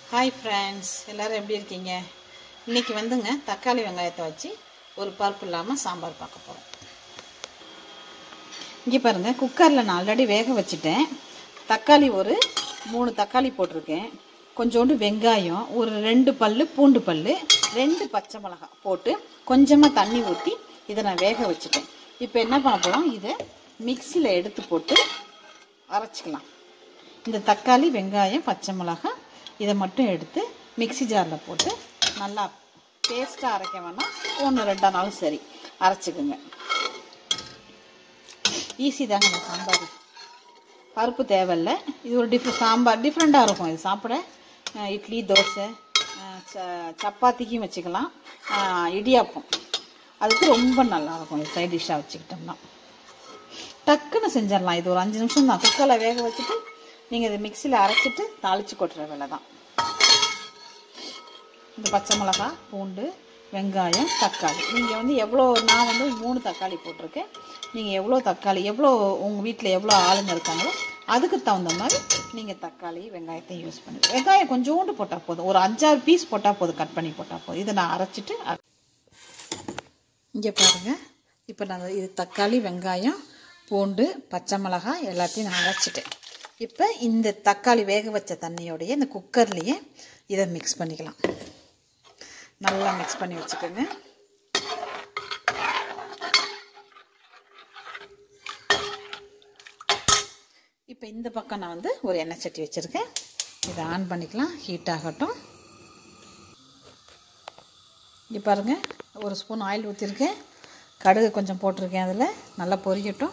hi friends எல்லோரும் எப்படி இருக்கீங்க இன்றைக்கி வந்துங்க தக்காளி வெங்காயத்தை வச்சு ஒரு பருப்பு இல்லாமல் சாம்பார் பார்க்க போகிறோம் இங்கே பாருங்கள் குக்கரில் நான் ஆல்ரெடி வேக வச்சுட்டேன் தக்காளி ஒரு மூணு தக்காளி போட்டிருக்கேன் கொஞ்சோண்டு வெங்காயம் ஒரு ரெண்டு பல் பூண்டு பல் ரெண்டு பச்சை மிளகாய் போட்டு கொஞ்சமாக தண்ணி ஊற்றி இதை நான் வேக வச்சுட்டேன் இப்போ என்ன பண்ண போகிறோம் இதை மிக்சியில் எடுத்து போட்டு அரைச்சிக்கலாம் இந்த தக்காளி வெங்காயம் பச்சை மிளகாய் இதை மட்டும் எடுத்து மிக்சி ஜாரில் போட்டு நல்லா பேஸ்ட்டாக அரைக்க வேணாம் ஒன்று ரெண்டா நாளும் சரி அரைச்சிக்குங்க ஈஸி தாங்க இந்த சாம்பார் பருப்பு தேவையில்லை இது ஒரு டிஃப்ரெண்ட் சாம்பார் டிஃப்ரெண்ட்டாக இருக்கும் இது சாப்பிட அஹ் இட்லி தோசை அஹ் ச- சப்பாத்திக்கும் வச்சுக்கலாம் அஹ் இடியாப்பம் அதுக்கு ரொம்ப நல்லாயிருக்கும் இது சைட் டிஷ்ஷாக வச்சுக்கிட்டோம்னா டக்குன்னு செஞ்சிடலாம் இது ஒரு அஞ்சு நிமிஷம் தான் குக்கரில் வேக வச்சுட்டு நீங்கள் இதை மிக்சியில் அரைச்சிட்டு தாளித்து கொட்டுற வேலை தான் இந்த பச்சை மிளகாய் பூண்டு வெங்காயம் தக்காளி நீங்கள் வந்து எவ்வளோ நான் வந்து மூணு தக்காளி போட்டிருக்கேன் நீங்கள் எவ்வளோ தக்காளி எவ்வளோ உங்கள் வீட்டில் எவ்வளோ ஆளுங்க இருக்காங்களோ அதுக்கு தகுந்த மாதிரி நீங்கள் தக்காளி வெங்காயத்தை யூஸ் பண்ணி வெங்காயம் கொஞ்சோண்டு போட்டால் போதும் ஒரு அஞ்சாறு பீஸ் போட்டால் போதும் கட் பண்ணி போட்டால் போதும் இதை நான் அரைச்சிட்டு இங்கே பாருங்கள் இப்போ நான் இது தக்காளி வெங்காயம் பூண்டு பச்சை மிளகாய் எல்லாத்தையும் நான் அரைச்சிட்டேன் இப்போ இந்த தக்காளி வேக வச்ச தண்ணியோடைய இந்த குக்கர்லேயே இதை மிக்ஸ் பண்ணிக்கலாம் நல்லா மிக்ஸ் பண்ணி வச்சுக்கோங்க இப்போ இந்த பக்கம் நான் வந்து ஒரு எண்ணெய் சட்டி வச்சுருக்கேன் இதை ஆன் பண்ணிக்கலாம் ஹீட் ஆகட்டும் இங்கே பாருங்கள் ஒரு ஸ்பூன் ஆயில் ஊற்றிருக்கேன் கடுகு கொஞ்சம் போட்டிருக்கேன் அதில் நல்லா பொரிக்கட்டும்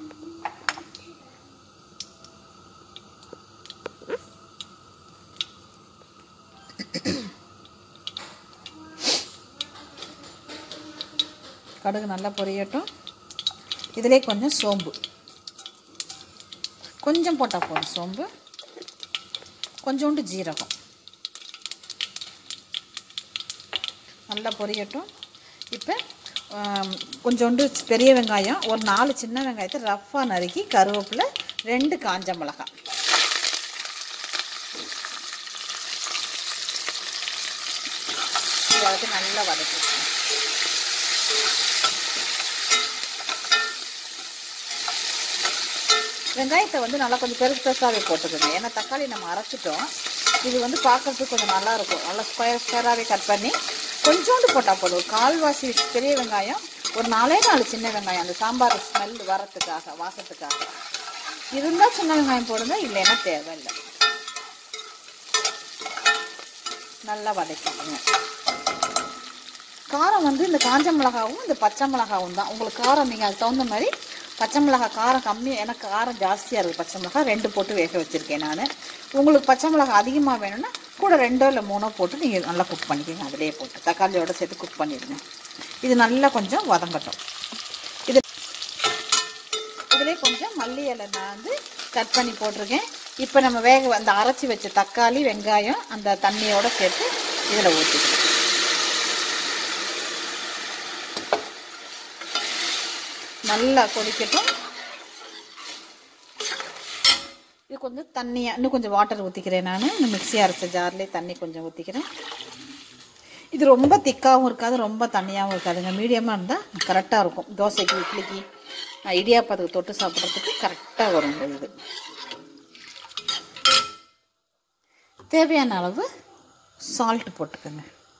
கடுகு நல்லா பொரியட்டும் இதிலே கொஞ்சம் சோம்பு கொஞ்சம் போட்டால் போதும் சோம்பு கொஞ்சோண்டு ஜீரகம் நல்லா பொரியட்டும் இப்போ ஆம், கொஞ்சோண்டு பெரிய வெங்காயம் ஒரு நாலு சின்ன வெங்காயத்தை ரஃப்பாக நறுக்கி கருவேப்பிலை ரெண்டு காஞ்ச மிளகாய் இதை வந்து நல்லா வதக்கிக்கணும் வெங்காயத்தை வந்து நல்லா கொஞ்சம் பெருசு பெருசாகவே போட்டுக்கோங்க ஏன்னா தக்காளி நம்ம அரைச்சிட்டோம் இது வந்து பார்க்கறதுக்கு கொஞ்சம் நல்லா இருக்கும் நல்லா ஸ்கொயர் ஸ்கொயராகவே கட் பண்ணி கொஞ்சோண்டு போட்டால் போதும் ஒரு கால்வாசி பெரிய வெங்காயம் ஒரு நாலே நாலு சின்ன வெங்காயம் அந்த சாம்பார் ஸ்மெல் வரத்துக்காக வாசத்துக்காக இருந்தால் சின்ன வெங்காயம் போடுங்க இல்லைன்னா தேவையில்லை நல்லா வதக்கிக்கோங்க காரம் வந்து இந்த காஞ்ச மிளகாவும் இந்த பச்சை மிளகாவும் தான் உங்களுக்கு காரம் நீங்கள் அதுக்கு தகுந்த மாதிரி பச்சை மிளகாய் காரம் கம்மி எனக்கு காரம் ஜாஸ்தியாக இருக்குது பச்சை மிளகாய் ரெண்டு போட்டு வேக வச்சுருக்கேன் நான் உங்களுக்கு பச்சை மிளகாய் அதிகமாக வேணும்னா கூட ரெண்டோ இல்லை மூணோ போட்டு நீங்கள் நல்லா குக் பண்ணிக்கோங்க அதிலே போட்டு தக்காளியோட சேர்த்து குக் பண்ணிடுங்க இது நல்லா கொஞ்சம் வதங்கட்டும் இது இதிலே கொஞ்சம் மல்லி இலை நான் வந்து கட் பண்ணி போட்டிருக்கேன் இப்போ நம்ம வேக அந்த அரைச்சி வச்ச தக்காளி வெங்காயம் அந்த தண்ணியோட சேர்த்து இதில் ஊற்றிக்கலாம் நல்லா கொதிக்கட்டும் இது கொஞ்சம் தண்ணியாக இன்னும் கொஞ்சம் வாட்டர் ஊற்றிக்கிறேன் நான் இந்த மிக்ஸி அரைச்ச ஜார்லேயே தண்ணி கொஞ்சம் ஊற்றிக்கிறேன் இது ரொம்ப திக்காகவும் இருக்காது ரொம்ப தண்ணியாகவும் இருக்காதுங்க மீடியமாக இருந்தால் கரெக்டாக இருக்கும் தோசைக்கு இட்லிக்கு அஹ், இடியாப்பத்துக்கு தொட்டு சாப்பிட்றதுக்கு கரெக்டாக வரும் இந்த இது தேவையான அளவு சால்ட் போட்டுக்கோங்க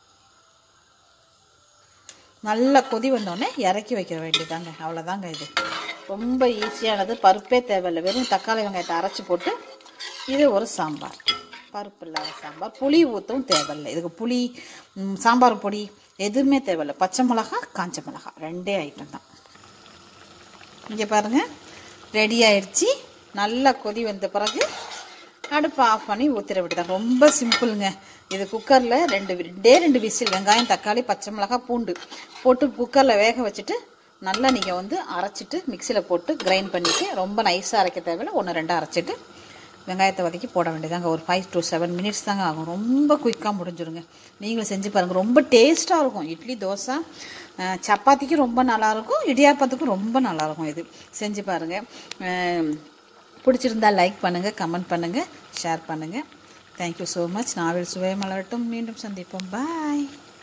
நல்லா கொதி வந்தோடனே இறக்கி வைக்க வேண்டியதாங்க அவ்வளோதாங்க இது ரொம்ப ஈஸியானது பருப்பே தேவையில்லை வெறும் தக்காளி வெங்காயத்தை அரைச்சி போட்டு இது ஒரு சாம்பார் பருப்பு இல்லாத சாம்பார் புளி ஊற்றவும் தேவையில்லை இதுக்கு புளி ம், சாம்பார் பொடி எதுவுமே தேவையில்லை பச்சை மிளகா காஞ்ச மிளகா ரெண்டே ஐட்டம் தான் இங்கே பாருங்கள் ரெடி ஆயிடுச்சு நல்லா கொதி வந்த பிறகு அடுப்பை ஆஃப் பண்ணி ஊற்றிட விட்டுதான் ரொம்ப சிம்பிளுங்க இது குக்கரில் ரெண்டு ரெண்டே ரெண்டு விசில் வெங்காயம் தக்காளி பச்சை மிளகாய் பூண்டு போட்டு குக்கரில் வேக வச்சுட்டு நல்லா நீங்கள் வந்து அரைச்சிட்டு மிக்சியில் போட்டு கிரைண்ட் பண்ணிவிட்டு ரொம்ப நைஸாக அரைக்க தேவையில்ல ஒன்று ரெண்டாக அரைச்சிட்டு வெங்காயத்தை வதக்கி போட வேண்டியதாங்க ஒரு ஃபைவ் டு செவன் மினிட்ஸ் தாங்க ஆகும் ரொம்ப குயிக்காக முடிஞ்சிருங்க நீங்களும் செஞ்சு பாருங்கள் ரொம்ப டேஸ்ட்டாக இருக்கும் இட்லி தோசை அஹ், சப்பாத்திக்கும் ரொம்ப நல்லாயிருக்கும் இடியாப்பத்துக்கும் ரொம்ப நல்லாயிருக்கும் இது செஞ்சு பாருங்கள் பிடிச்சிருந்தா லைக் பண்ணுங்கள் கமெண்ட் பண்ணுங்கள் ஷேர் பண்ணுங்கள் தேங்க்யூ ஸோ மச் நாவில் சுவை மலரட்டும் மீண்டும் சந்திப்போம் பாய்